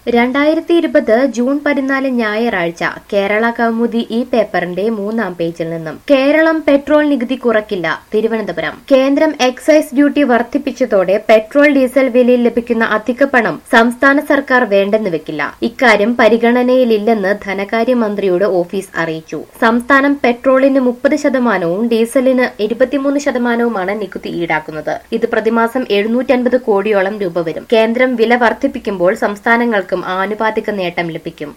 രണ്ടായിരത്തി ഇരുപത് ജൂൺ പതിനാല് ഞായറാഴ്ച കേരള കൗമുദി ഈ പേപ്പറിന്റെ മൂന്നാം പേജിൽ നിന്നും കേരളം പെട്രോൾ നികുതി കുറയ്ക്കില്ല തിരുവനന്തപുരം കേന്ദ്രം എക്സൈസ് ഡ്യൂട്ടി വർദ്ധിപ്പിച്ചതോടെ പെട്രോൾ ഡീസൽ വിലയിൽ ലഭിക്കുന്ന അധിക പണം സംസ്ഥാന സർക്കാർ വേണ്ടെന്ന് വെക്കില്ല ഇക്കാര്യം പരിഗണനയിലില്ലെന്ന് ധനകാര്യമന്ത്രിയുടെ ഓഫീസ് അറിയിച്ചു സംസ്ഥാനം പെട്രോളിന് മുപ്പത് ശതമാനവും ഡീസലിന് ഇരുപത്തിമൂന്ന് ശതമാനവുമാണ് നികുതി ഈടാക്കുന്നത് ഇത് പ്രതിമാസം എഴുന്നൂറ്റി അൻപത് കോടിയോളം രൂപ വരും കേന്ദ്രം വില വർദ്ധിപ്പിക്കുമ്പോൾ സംസ്ഥാനങ്ങൾക്കും ആനുപാതിക നേട്ടം ലഭിക്കും